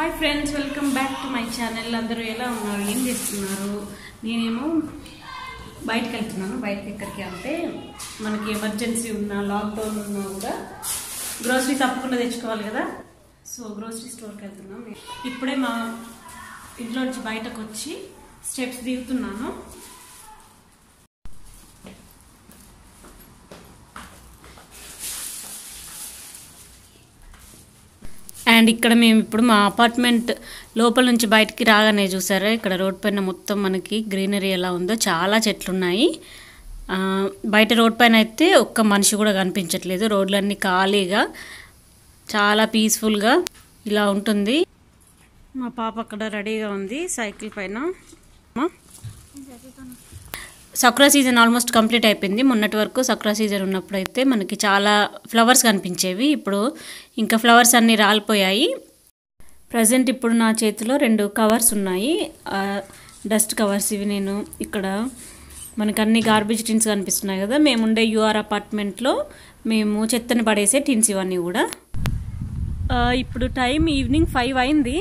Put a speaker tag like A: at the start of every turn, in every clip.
A: Hi friends welcome back to my channel అందరూ ఎలా ఉన్నారు ఏం చేస్తున్నారు నేనేమో బయటకు వెళ్తున్నాను బయటకు ఎక్కడికి అంటే మనకి ఎమర్జెన్సీ ఉన్నా లాక్డౌన్ ఉన్నా కూడా గ్రోసరీ తప్పకుండా తెచ్చుకోవాలి కదా సో గ్రోసరీ స్టోర్కి వెళ్తున్నాం ఇప్పుడే మా ఇంట్లో నుంచి బయటకు వచ్చి స్టెప్స్ దిగుతున్నాను అండ్ ఇక్కడ మేము ఇప్పుడు మా అపార్ట్మెంట్ లోపల నుంచి బయటికి రాగానే చూసారా ఇక్కడ రోడ్ పైన మొత్తం మనకి గ్రీనరీ ఎలా ఉందో చాలా చెట్లు ఉన్నాయి ఆ, బయట రోడ్ పైన అయితే ఒక్క మనిషి కూడా కనిపించట్లేదు రోడ్లన్నీ ఖాళీగా చాలా పీస్ఫుల్గా ఇలా ఉంటుంది మా పాప అక్కడ రెడీగా ఉంది సైకిల్ పైన అమ్మా? సక్రా సీజన్ ఆల్మోస్ట్ కంప్లీట్ అయిపోయింది మొన్నటి వరకు సక్రా సీజన్ ఉన్నప్పుడు అయితే మనకి చాలా ఫ్లవర్స్ కనిపించేవి ఇప్పుడు ఇంకా ఫ్లవర్స్ అన్నీ రాలిపోయాయి ప్రజెంట్ ఇప్పుడు నా చేతిలో రెండు కవర్స్ ఉన్నాయి డస్ట్ కవర్స్ ఇవి నేను ఇక్కడ మనకు అన్ని గార్బేజ్ టిన్స్ కనిపిస్తున్నాయి కదా మేము ఉండే యూఆర్ అపార్ట్మెంట్లో మేము చెత్తని పడేసే టిన్స్ ఇవన్నీ కూడా ఆ, ఇప్పుడు టైం ఈవినింగ్ ఫైవ్ అయింది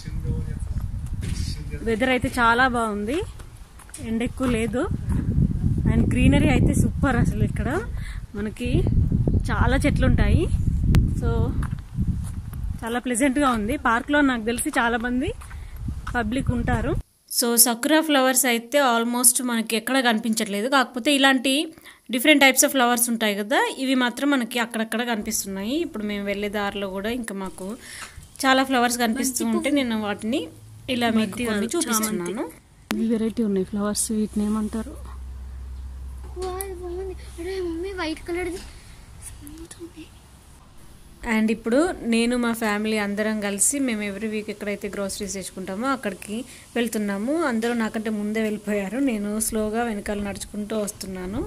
A: వెదర్ అయితే చాలా బాగుంది ఎండ ఎక్కువ లేదు అండ్ గ్రీనరీ అయితే సూపర్ అసలు ఇక్కడ మనకి చాలా చెట్లు ఉంటాయి సో చాలా ప్లెజెంట్గా ఉంది పార్క్లో నాకు తెలిసి చాలా మంది పబ్లిక్ ఉంటారు సో సకురా ఫ్లవర్స్ అయితే ఆల్మోస్ట్ మనకి ఎక్కడ కనిపించట్లేదు కాకపోతే ఇలాంటి డిఫరెంట్ టైప్స్ ఆఫ్ ఫ్లవర్స్ ఉంటాయి కదా ఇవి మాత్రం మనకి అక్కడక్కడ కనిపిస్తున్నాయి ఇప్పుడు మేము వెళ్ళే దారిలో కూడా ఇంకా మాకు చాలా ఫ్లవర్స్ కనిపిస్తూ ఉంటే నేను వాటిని ఇలా మీకు కొన్ని చూపిస్తున్నాను ఇవి వెరైటీ ఉన్నాయి ఫ్లవర్స్ వీటిని ఏమంటారు
B: వావ్, బాగుంది అరే మమ్మీ వైట్ కలర్ది ఉంది
A: అండ్ ఇప్పుడు నేను మా ఫ్యామిలీ అందరం కలిసి మేము ఎవ్రీ వీక్ ఎక్కడైతే గ్రోసరీస్ తెచ్చుకుంటామో అక్కడికి వెళ్తున్నాము అందరూ నాకంటే ముందే వెళ్ళిపోయారు నేను స్లోగా వెనకాల నడుచుకుంటూ వస్తున్నాను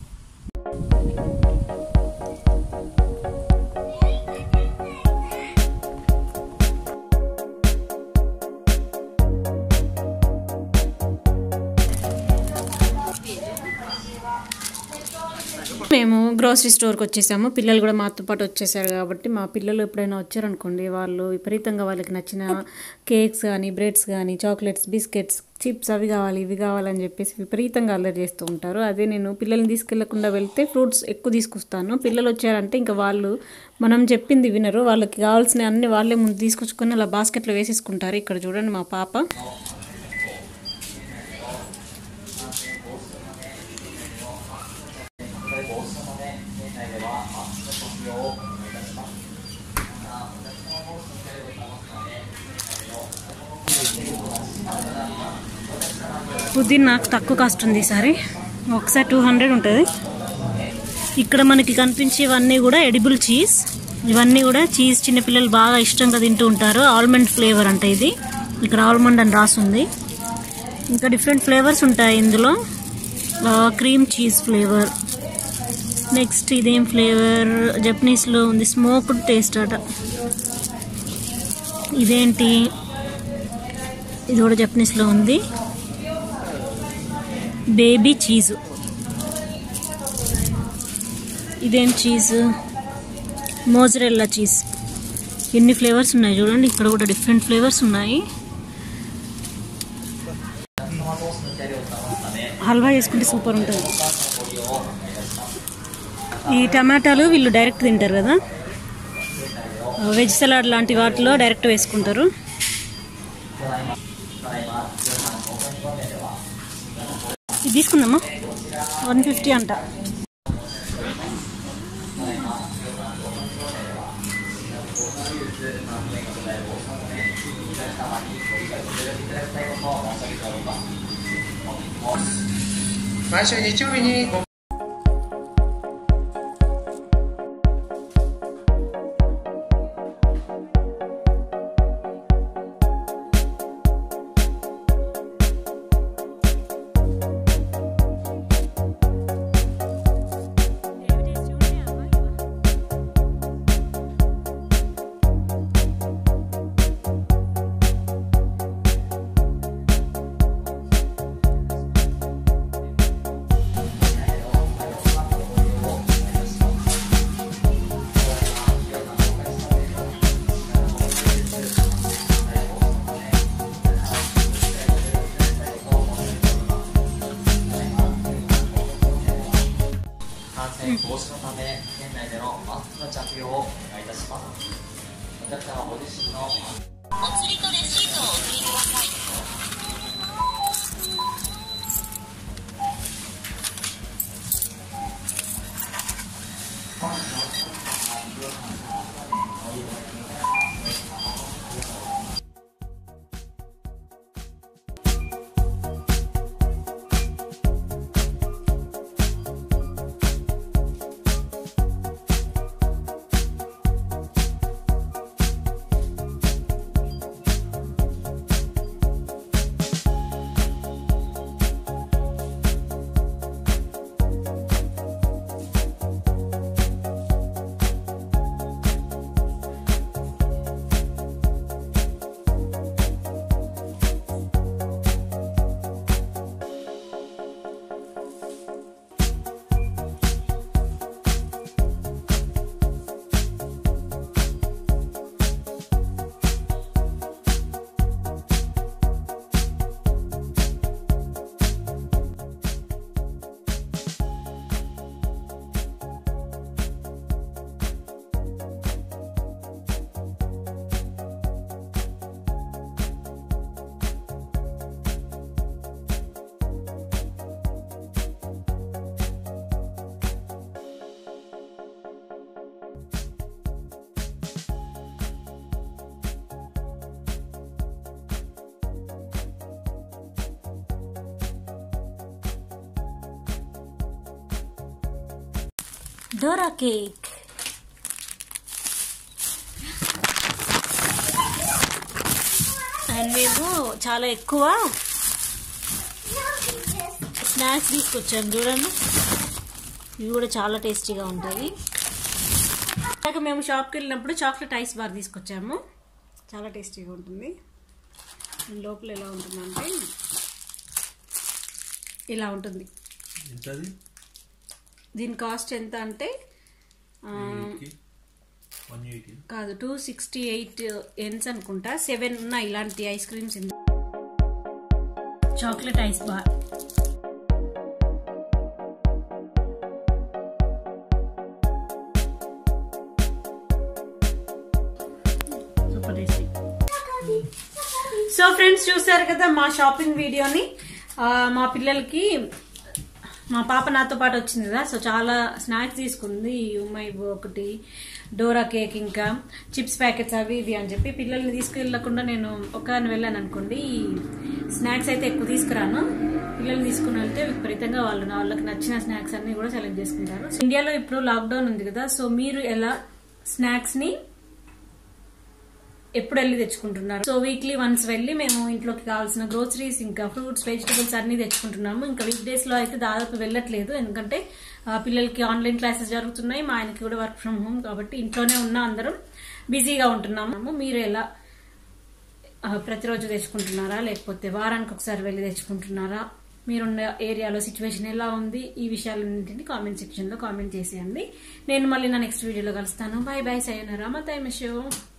A: మేము గ్రోసరీ స్టోర్కి వచ్చేసాము పిల్లలు కూడా మాతో పాటు వచ్చేసారు కాబట్టి మా పిల్లలు ఎప్పుడైనా వచ్చారనుకోండి వాళ్ళు విపరీతంగా వాళ్ళకి నచ్చిన కేక్స్ కానీ బ్రెడ్స్ కానీ చాక్లెట్స్ బిస్కెట్స్ చిప్స్ అవి కావాలి ఇవి కావాలని చెప్పేసి విపరీతంగా అల్లరి చేస్తూ ఉంటారు అదే నేను పిల్లల్ని తీసుకెళ్లకుండా వెళ్తే ఫ్రూట్స్ ఎక్కువ తీసుకొస్తాను పిల్లలు వచ్చారంటే ఇంకా వాళ్ళు మనం చెప్పింది వినరు వాళ్ళకి కావాల్సిన అన్ని వాళ్ళే ముందు తీసుకొచ్చుకొని అలా బాస్కెట్లో వేసేసుకుంటారు ఇక్కడ చూడండి మా పాప పుదీనా నాకు తక్కువ కాస్ట్ ఉంది ఈసారి ఒకసారి టూ హండ్రెడ్ ఉంటుంది ఇక్కడ మనకి కనిపించేవన్నీ కూడా ఎడిబుల్ చీజ్ ఇవన్నీ కూడా చీజ్ చిన్నపిల్లలు బాగా ఇష్టంగా తింటూ ఉంటారు ఆల్మండ్ ఫ్లేవర్ అంటే ఇది ఇక్కడ ఆల్మండ్ అని రాసుంది ఇంకా డిఫరెంట్ ఫ్లేవర్స్ ఉంటాయి ఇందులో క్రీమ్ చీజ్ ఫ్లేవర్ నెక్స్ట్ ఇదేం ఫ్లేవర్ జపనీస్లో ఉంది స్మోక్డ్ టేస్ట్ అట ఇదేంటి ఇది కూడా జపనీస్లో ఉంది బేబీ చీజు ఇదేం చీజ్ మోజరెల్లా చీజ్ ఎన్ని ఫ్లేవర్స్ ఉన్నాయి చూడండి ఇక్కడ కూడా డిఫరెంట్ ఫ్లేవర్స్ ఉన్నాయి హల్వా చేసుకుంటే సూపర్ ఉంటుంది ఈ టమాటాలు వీళ్ళు డైరెక్ట్ తింటారు కదా వెజ్ సలాడ్ లాంటి వాటిలో డైరెక్ట్ వేసుకుంటారు ఇది తీసుకుందామా వన్ ఫిఫ్టీ అంట
C: Mã số gì chú Nhi?
D: 線防止のため店内でのマスクの着用をお願いいたしますお客様ご自身の
A: Dora cake and మేము చాలా ఎక్కువ స్నాక్స్ తీసుకొచ్చాము చూడండి ఇవి కూడా చాలా టేస్టీగా ఉంటాయి ఇందాక మేము షాప్కి వెళ్ళినప్పుడు చాక్లెట్ ఐస్ బార్ తీసుకొచ్చాము చాలా టేస్టీగా ఉంటుంది అండ్ లోపల ఎలా ఉంటుందంటే ఇలా ఉంటుంది
E: ఎంతది
A: దీని కాస్ట్ ఎంత అంటే ఆ,
E: వన్ ఎయిటీ
A: కాదు టూ సిక్స్టీ ఎయిట్ ఎన్స్ అనుకుంటా సెవెన్ ఉన్నాయి ఇలాంటి ఐస్ క్రీమ్స్ ఇందులో chocolate ice bar super tasty so friends చూసారు కదా మా షాపింగ్ వీడియోని ఆ, మా పిల్లలకి మా పాప నాతో పాటు వచ్చింది కదా సో చాలా స్నాక్స్ తీసుకుంది యుమై ఒకటి డోరా కేక్ ఇంకా చిప్స్ ప్యాకెట్స్ అవి ఇవి అని చెప్పి పిల్లల్ని తీసుకెళ్ళకుండా నేను ఒకదాన్ని వెళ్ళాను అనుకోండి ఈ స్నాక్స్ అయితే ఎక్కువ తీసుకురాను పిల్లల్ని తీసుకుని వెళ్తే విపరీతంగా వాళ్ళు నా వాళ్ళకి నచ్చిన స్నాక్స్ అన్ని కూడా సెలెక్ట్ చేసుకుంటారు ఇండియాలో ఇప్పుడు లాక్డౌన్ ఉంది కదా సో మీరు ఎలా స్నాక్స్ ని ఎప్పుడు వెళ్ళి తెచ్చుకుంటున్నారు సో వీక్లీ వన్స్ వెళ్ళి మేము ఇంట్లోకి కావాల్సిన గ్రోసరీస్ ఇంకా ఫ్రూట్స్ వెజిటబుల్స్ అన్ని తెచ్చుకుంటున్నాము ఇంకా వీక్ డేస్ లో అయితే దాదాపు వెళ్ళట్లేదు ఎందుకంటే ఆ, పిల్లలకి ఆన్లైన్ క్లాసెస్ జరుగుతున్నాయి మా ఆయనకి కూడా వర్క్ ఫ్రమ్ హోమ్ కాబట్టి ఇంట్లోనే ఉన్న అందరం బిజీగా ఉంటున్నాము మీరు ఎలా ఆ, ప్రతిరోజు తెచ్చుకుంటున్నారా లేకపోతే వారానికి ఒకసారి వెళ్ళి తెచ్చుకుంటున్నారా మీరున్న ఏరియాలో సిచ్యువేషన్ ఎలా ఉంది ఈ విషయాలన్నింటినీ కామెంట్ సెక్షన్ లో కామెంట్ చేసేయండి నేను మళ్ళీ నా నెక్స్ట్ వీడియోలో కలుస్తాను బాయ్ బాయ్ సైనరా మా తైమషో